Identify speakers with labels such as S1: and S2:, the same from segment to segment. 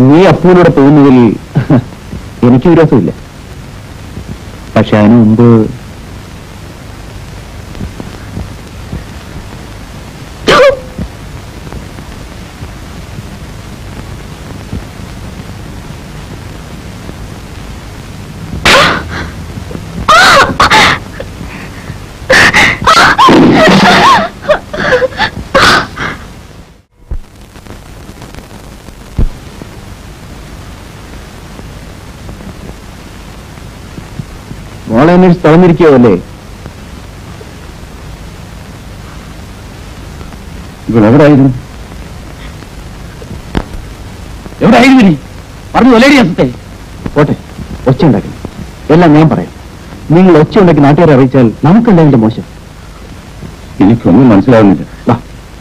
S1: നീ അപ്പൂനോട് പോകുന്നതിൽ എനിക്ക് വിരോധമില്ല പക്ഷെ അതിനു മുമ്പ് മോളെ അന്വേഷിച്ച് തുറന്നിരിക്കുകയല്ലേ ഇവളെവിടായിരുന്നു എവിടെയായിരുന്നു നീ പറഞ്ഞു ഒലേടി അസത്തെ പോട്ടെ ഒച്ച ഉണ്ടാക്കി എല്ലാം ഞാൻ പറയാം നിങ്ങൾ ഒച്ച ഉണ്ടാക്കി നാട്ടുകാരെ അറിയിച്ചാൽ നമുക്കെന്താ അതിന്റെ മോശം എനിക്കൊന്നും മനസ്സിലാവുന്നില്ല വാ.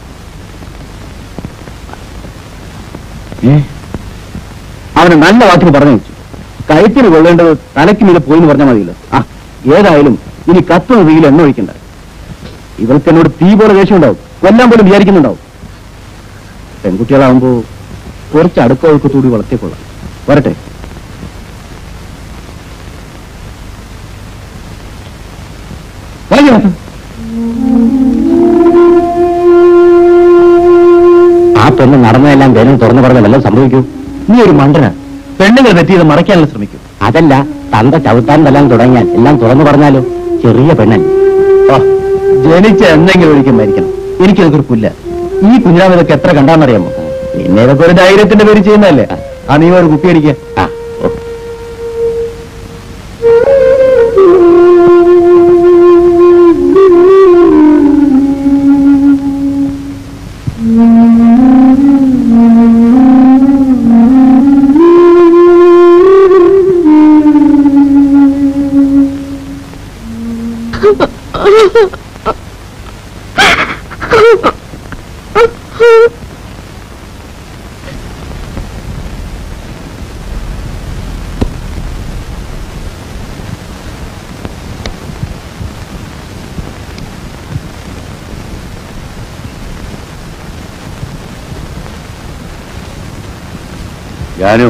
S1: ഏ? അവന് നല്ല വാക്കിന് പറഞ്ഞു വെച്ചു കയറ്റിന് കൊള്ളേണ്ടത് തലയ്ക്ക് മീതെ പോയി എന്ന് പറഞ്ഞാൽ മതിയല്ലോ ആ ഏതായാലും ഇനി കത്തുന്ന തീയിൽ എണ്ണ ഒഴിക്കണ്ട ഇവൾക്ക് എന്നോട് തീ പോലെ ദേഷ്യം ഉണ്ടാവും കൊല്ലാൻ പോലും വിചാരിക്കുന്നുണ്ടാവും പെൺകുട്ടികളാവുമ്പോ കുറച്ച് അടുക്കവൾക്കത്തൂടി വളർത്തിക്കൊള്ളാം വരട്ടെ വലിയ ആ പെണ്ണ് നടന്നതെല്ലാം വേണം തുറന്നു പറഞ്ഞ വല്ലതും സംഭവിക്കൂ നീ ഒരു മണ്ടന പെണ്ണുങ്ങൾ തെറ്റിയത് മറയ്ക്കാനുള്ള ശ്രമിക്കും അതല്ല തന്ത ചവിട്ടാൻ വല്ലാൻ തുടങ്ങിയാൽ എല്ലാം തുറന്നു പറഞ്ഞാലോ ചെറിയ പെണ്ണൻ ജനിച്ച എന്തെങ്കിലും ഒരിക്കലും മരിക്കണം എനിക്കിതൊക്കെ ഒരു പുല്ല ഈ കുഞ്ഞിനാവ് ഇതൊക്കെ എത്ര കണ്ടാന്നറിയാമോ പിന്നെ ഇതൊക്കെ ഒരു ധൈര്യത്തിന്റെ പേര് ചെയ്യുന്നതല്ലേ ആ നീ ഒരു കുപ്പി അടിക്കുക ജാനു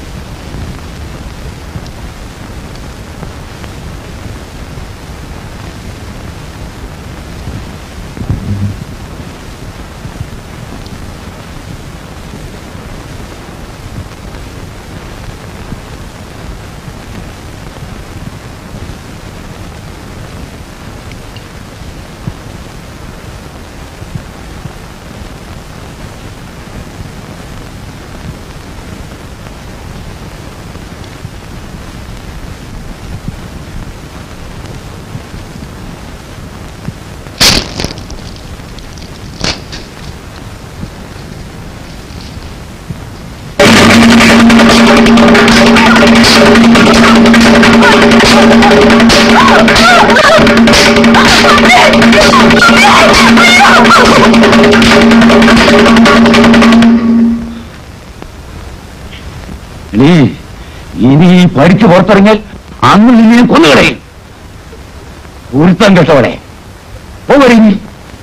S1: നീ ഇനി ഈ പഠിച്ചു പുറത്തിറങ്ങിയാൽ അന്ന് നിന്നെ കൊന്നുകളയും ഉരുത്തം കെട്ടവളെ പോകടി നീ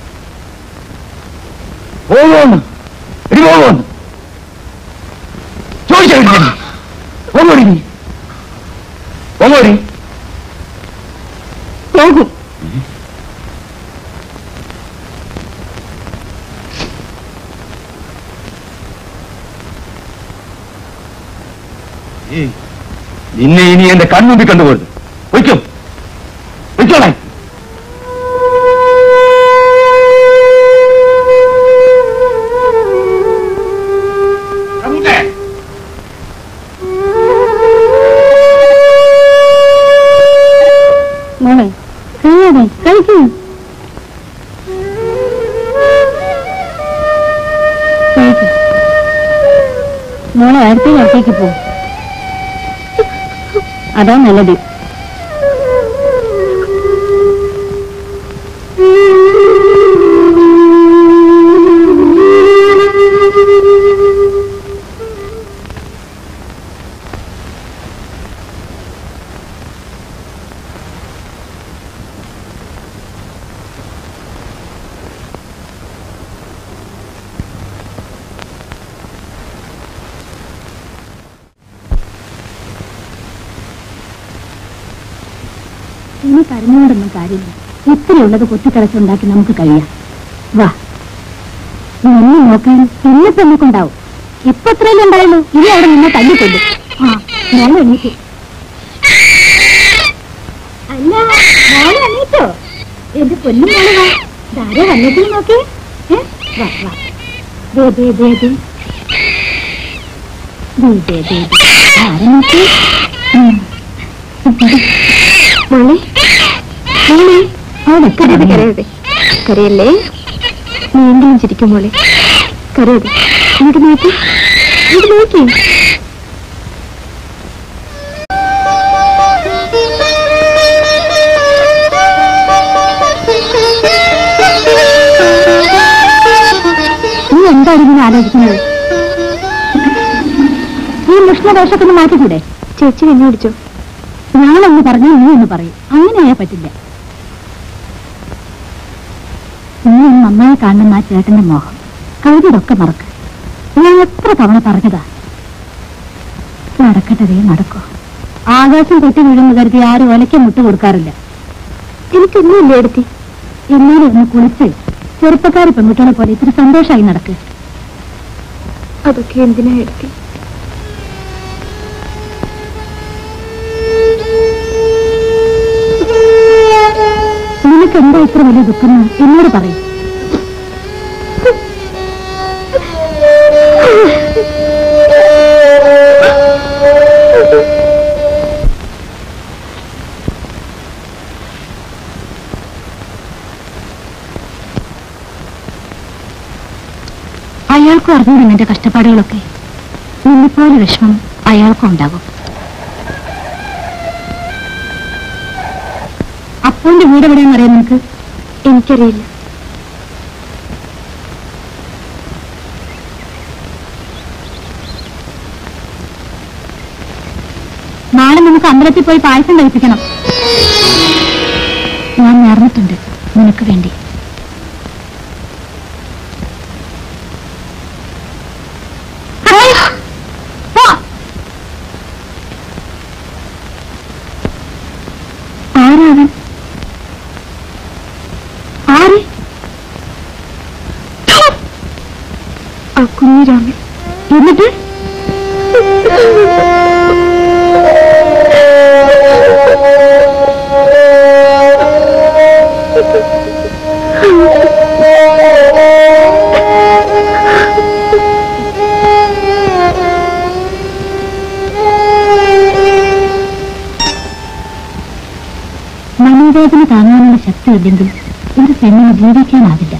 S1: പോകുമെന്ന് ഇടി പോകുമെന്ന് ചോദിച്ചു പോകടി നീ പോകടി പോകും ഏയ്, നിന്നെ ഇനി എന്റെ കൺമുമ്പിൽ കണ്ടുപോരുത് വയ്ക്കും വയ്ക്കോളെ
S2: മോളെ കഴിയാതെ കഴിക്കൂ കഴിക്കൂ മോളെ അടുത്ത അടുത്തേക്ക് പോ അതാ നല്ലത് ഇനി കരഞ്ഞുകൊണ്ടൊന്നും കാര്യമില്ല ഇത്രയുള്ളത് കൊത്തിക്കടച്ചുണ്ടാക്കി നമുക്ക് കഴിയാം വാ നീ എന്നെ നോക്കാൻ പിന്നെ പെണ്ണിക്കുണ്ടാവും ഇപ്പൊ എത്രയല്ലേ ഉണ്ടായുള്ളൂ ഇനി അവിടെ നിന്നെ തല്ലിക്കൊല്ലും ആ ഞാൻ എണീറ്റു അല്ല മോളെ എണീറ്റോ എന്റെ പൊന്നും മോളെ വാ ധാരെ വന്നിട്ട് നോക്കി ഏ വാ വാ ദേ ദേ ദേ ദേ ദേ ദേ ദേ ദേ ആരെ നോക്കി ഉം. മോളെ മോളെ അവിടെ കരയതെ കരയതെ കരയല്ലേ നീയെങ്കിലും ചിരിക്കും മോളെ കരയതെ ഇങ്ങോട്ട് നോക്കി ഇങ്ങോട്ട് നോക്കി നീ എന്താണ് ഇങ്ങനെ ആലോചിക്കുന്നത് ഈ മുഷ്ണദോഷമൊക്കെ ഒന്ന് മാറ്റിക്കൂടെ ചേച്ചി എന്നെ വിളിച്ചോ ഞാനൊന്ന് പറഞ്ഞു നീ ഒന്ന് പറയും അങ്ങനെയാ പറ്റില്ല നീ ഒന്ന് നന്നായി കാണുന്ന ആ ചേട്ടന്റെ മോഹം കഴുതിയൊക്കെ മറക്ക് ഞാൻ എത്ര തവണ പറഞ്ഞതാ നടക്കട്ടതേ നടക്കോ ആകാശം പൊട്ടി വീഴുന്ന കരുതി ആരും ഒലയ്ക്ക് മുട്ട് കൊടുക്കാറില്ല എനിക്കൊന്നുമില്ല എടുത്തി എന്നാലും ഒന്ന് കുളിച്ച് ചെറുപ്പക്കാരി പെൺകുട്ടികളെ പോലെ ഇത്തിരി സന്തോഷമായി നടക്ക്
S3: അതൊക്കെ എന്തിനാ എടുത്തി
S2: നിനക്ക് എന്താ ഇത്ര വലിയ ദുഃഖം എന്ന് എന്നോട് പറയും അയാൾക്കും അറിഞ്ഞു നിന്റെ കഷ്ടപ്പാടുകളൊക്കെ നിന്നെപ്പോലെ വിഷമം അയാൾക്കും ഉണ്ടാകും അപ്പോന്റെ വീട് എവിടെയാണെന്ന് അറിയാം നിനക്ക്
S3: എനിക്കറിയില്ല
S2: നാളെ നമുക്ക് അമ്പലത്തിൽ പോയി പായസം കഴിപ്പിക്കണം ഞാൻ നേർന്നിട്ടുണ്ട് നിനക്ക് വേണ്ടി ആരാവൻ ആര്
S3: ആ കുഞ്ഞിരാമൻ
S2: എന്നിട്ട് മനോവേദന താങ്ങാനുള്ള ശക്തി ഇല്ലെങ്കിൽ ഒരു പെണ്ണിന് ജീവിക്കാനാവില്ല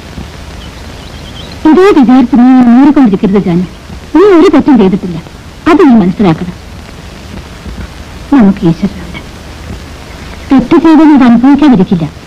S2: ഇതേ വിചാരിച്ച് നീ നൂറിക്കൊണ്ടിരിക്കരുത് ജാന നീ ഒരു തെറ്റും ചെയ്തിട്ടില്ല അത് നീ മനസ്സിലാക്കണം നമുക്ക് ഈശ്വരനുണ്ട് തെറ്റ് ചെയ്ത് നീ ഇത് അനുഭവിക്കാതിരിക്കില്ല